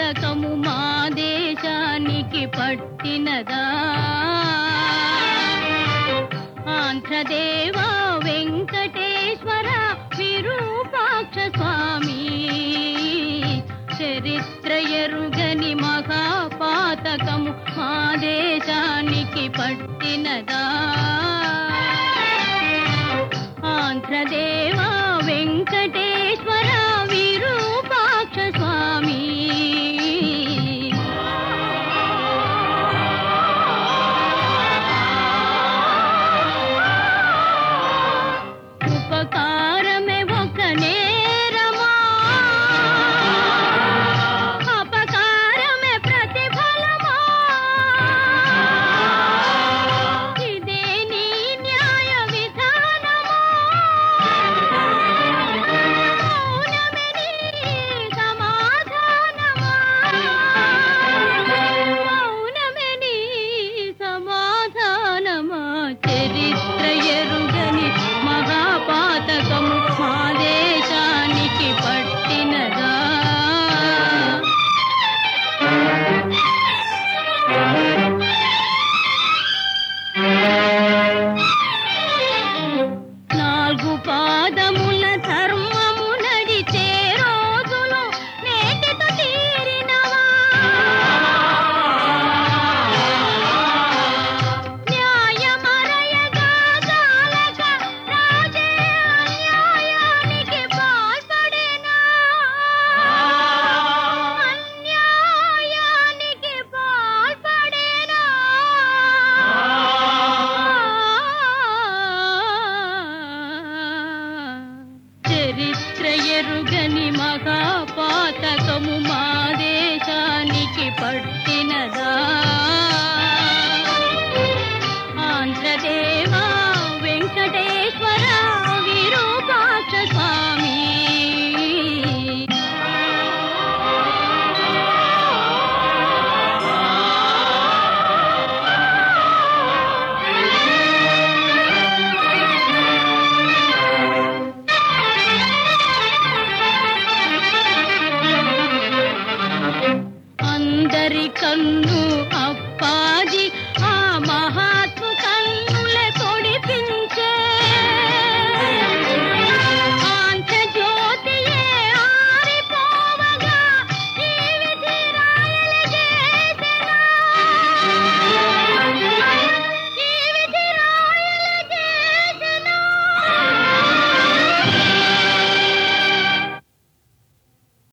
పాతకము మా దేశానికి పట్టినదా ఆంధ్రదేవ వెంకటేశ్వర విరూపాక్ష స్వామి చరిత్ర ఎరుగని మహాపాతకము మా దేశానికి పట్టినదా ఆంధ్రదేవ వెంకటేశ్వర విరూపాక్ష స్వామి ఉపకారమే ఒక నేరమా అపకారమే ప్రతిఫలమా ఇదే నీ న్యాయ విధానమా మౌనమే నీ సమాధానమా మౌనమే నీ సమాధానమా చరిత్ర ఎరుగని మహాపాతకము మా దేశానికి పట్టినదా నాలుగు పాదముల ధర్మము నడిచే రోజులు నేటితో తీరినవా న్యాయమరయగా సాలక రాజే అన్యాయానికి పాల్పడేనా అన్యాయానికి పాల్పడేనా చరిత్ర ఎరుగని మహాపాతకము మా దేశానికి పట్టినదా ఆంధ్రదేవ వెంకటేశ్వర విరూపాక్ష స్వామి అందరి కన్ను అప్పాజీ